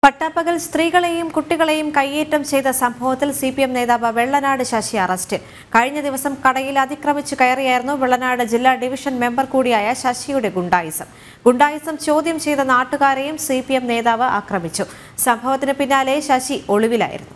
പട്ടാപ്പകൽ സ്ത്രീകളെയും കുട്ടികളെയും കയ്യേറ്റം ചെയ്ത സംഭവത്തിൽ സി പി എം നേതാവ് വെള്ളനാട് ശശി അറസ്റ്റിൽ കഴിഞ്ഞ ദിവസം കടയിൽ അതിക്രമിച്ചു കയറിയായിരുന്നു വെള്ളനാട് ജില്ലാ ഡിവിഷൻ മെമ്പർ കൂടിയായ ശശിയുടെ ഗുണ്ടായിസം ഗുണ്ടായിസം ചോദ്യം ചെയ്ത നാട്ടുകാരെയും സി പി എം നേതാവ് ആക്രമിച്ചു സംഭവത്തിന് പിന്നാലെ ശശി ഒളിവിലായിരുന്നു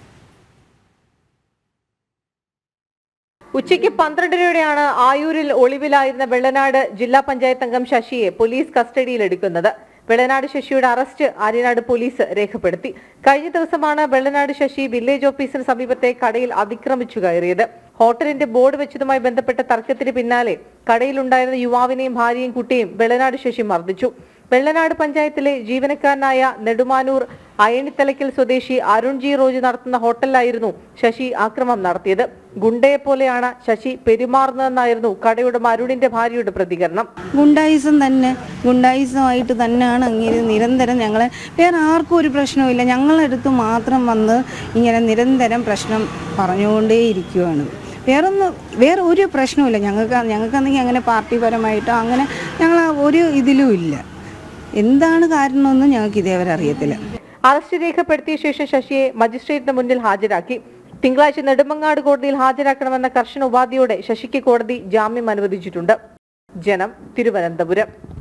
ഉച്ചയ്ക്ക് പന്ത്രണ്ടരയോടെയാണ് ആയൂരിൽ ഒളിവിലായിരുന്ന വെള്ളനാട് ജില്ലാ പഞ്ചായത്ത് അംഗം ശശിയെ പോലീസ് കസ്റ്റഡിയിലെടുക്കുന്നത് വെള്ളനാട് ശശിയുടെ അറസ്റ്റ് ആര്യനാട് പോലീസ് രേഖപ്പെടുത്തി കഴിഞ്ഞ ദിവസമാണ് വെള്ളനാട് ശശി വില്ലേജ് ഓഫീസിന് സമീപത്തെ കടയിൽ അതിക്രമിച്ചു കയറിയത് ഹോട്ടലിന്റെ ബോർഡ് വെച്ചതുമായി ബന്ധപ്പെട്ട തർക്കത്തിന് പിന്നാലെ കടയിലുണ്ടായിരുന്ന യുവാവിനെയും ഭാര്യയും കുട്ടിയും വെള്ളനാട് ശശി മർദ്ദിച്ചു വെള്ളനാട് പഞ്ചായത്തിലെ ജീവനക്കാരനായ നെടുമാനൂർ അയണിത്തലയ്ക്കൽ സ്വദേശി അരുൺ ജി റോജ് നടത്തുന്ന ഹോട്ടലിലായിരുന്നു ശശി ആക്രമണം നടത്തിയത് ഗുണ്ടയെ പോലെയാണ് ശശി പെരുമാറുന്നതെന്നായിരുന്നു കടയുടമ അരുണിന്റെ ഭാര്യയുടെ പ്രതികരണം ഗുണ്ടായിസം തന്നെ ഗുണ്ടായിസമായിട്ട് തന്നെയാണ് അങ്ങനെ നിരന്തരം ഞങ്ങളെ വേറെ ആർക്കും ഒരു പ്രശ്നവുമില്ല ഞങ്ങളടുത്ത് മാത്രം വന്ന് ഇങ്ങനെ നിരന്തരം പ്രശ്നം പറഞ്ഞുകൊണ്ടേയിരിക്കുകയാണ് വേറൊന്നും വേറെ ഒരു പ്രശ്നവുമില്ല ഞങ്ങൾക്ക് ഞങ്ങൾക്കാണെങ്കിൽ അങ്ങനെ പാർട്ടിപരമായിട്ടോ അങ്ങനെ ഞങ്ങൾ ഒരു ഇതിലും ഇല്ല എന്താണ് കാരണമെന്നും ഞങ്ങൾക്ക് ഇതേവരെ അറിയത്തില്ല അറസ്റ്റ് രേഖപ്പെടുത്തിയ ശേഷം ശശിയെ മജിസ്ട്രേറ്റിന് മുന്നിൽ ഹാജരാക്കി തിങ്കളാഴ്ച നെടുമങ്ങാട് കോടതിയിൽ ഹാജരാക്കണമെന്ന കർശന ഉപാധിയോടെ ശശിക്ക് കോടതി ജാമ്യം അനുവദിച്ചിട്ടുണ്ട് ജനം തിരുവനന്തപുരം